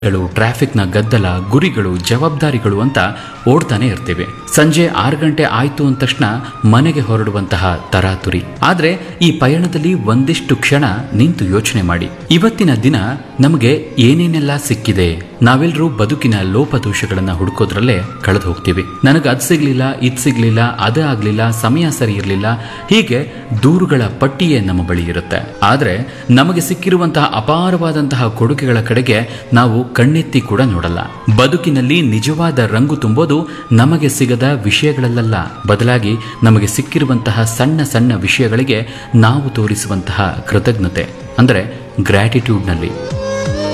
ಗಳು ಟ್ರಾಫಿಕ್ನ ಗದ್ದಲ ಗುರಿಗಳು ಜವಾಬ್ದಾರಿಗಳು ಅಂತ ಓಡ್ತಾನೆ ಇರ್ತೀವಿ ಸಂಜೆ ಆರು ಗಂಟೆ ಆಯ್ತು ಅಂದ ತಕ್ಷಣ ಮನೆಗೆ ಹೊರಡುವಂತಹ ತರಾತುರಿ ಆದ್ರೆ ಈ ಪಯಣದಲ್ಲಿ ಒಂದಿಷ್ಟು ಕ್ಷಣ ನಿಂತು ಯೋಚನೆ ಮಾಡಿ ಇವತ್ತಿನ ದಿನ ನಮಗೆ ಏನೇನೆಲ್ಲ ಸಿಕ್ಕಿದೆ ನಾವೆಲ್ಲರೂ ಬದುಕಿನ ಲೋಪದೋಷಗಳನ್ನ ಹುಡುಕೋದ್ರಲ್ಲೇ ಕಳೆದು ಹೋಗ್ತೀವಿ ನನಗೆ ಅದ್ ಸಿಗ್ಲಿಲ್ಲ ಇದ್ ಸಿಗ್ಲಿಲ್ಲ ಅದೇ ಆಗ್ಲಿಲ್ಲ ಸಮಯ ಸರಿ ಇರಲಿಲ್ಲ ಹೀಗೆ ದೂರುಗಳ ಪಟ್ಟಿಯೇ ನಮ್ಮ ಬಳಿ ಇರುತ್ತೆ ಆದ್ರೆ ನಮಗೆ ಸಿಕ್ಕಿರುವಂತಹ ಅಪಾರವಾದಂತಹ ಕೊಡುಗೆಗಳ ಕಡೆಗೆ ನಾವು ಕಣ್ಣೆತ್ತಿ ಕೂಡ ನೋಡಲ್ಲ ಬದುಕಿನಲ್ಲಿ ನಿಜವಾದ ರಂಗು ತುಂಬೋದು ನಮಗೆ ಸಿಗದ ವಿಷಯಗಳಲ್ಲ ಬದಲಾಗಿ ನಮಗೆ ಸಿಕ್ಕಿರುವಂತಹ ಸಣ್ಣ ಸಣ್ಣ ವಿಷಯಗಳಿಗೆ ನಾವು ತೋರಿಸುವಂತಹ ಕೃತಜ್ಞತೆ ಅಂದ್ರೆ ಗ್ರ್ಯಾಟಿಟ್ಯೂಡ್ನಲ್ಲಿ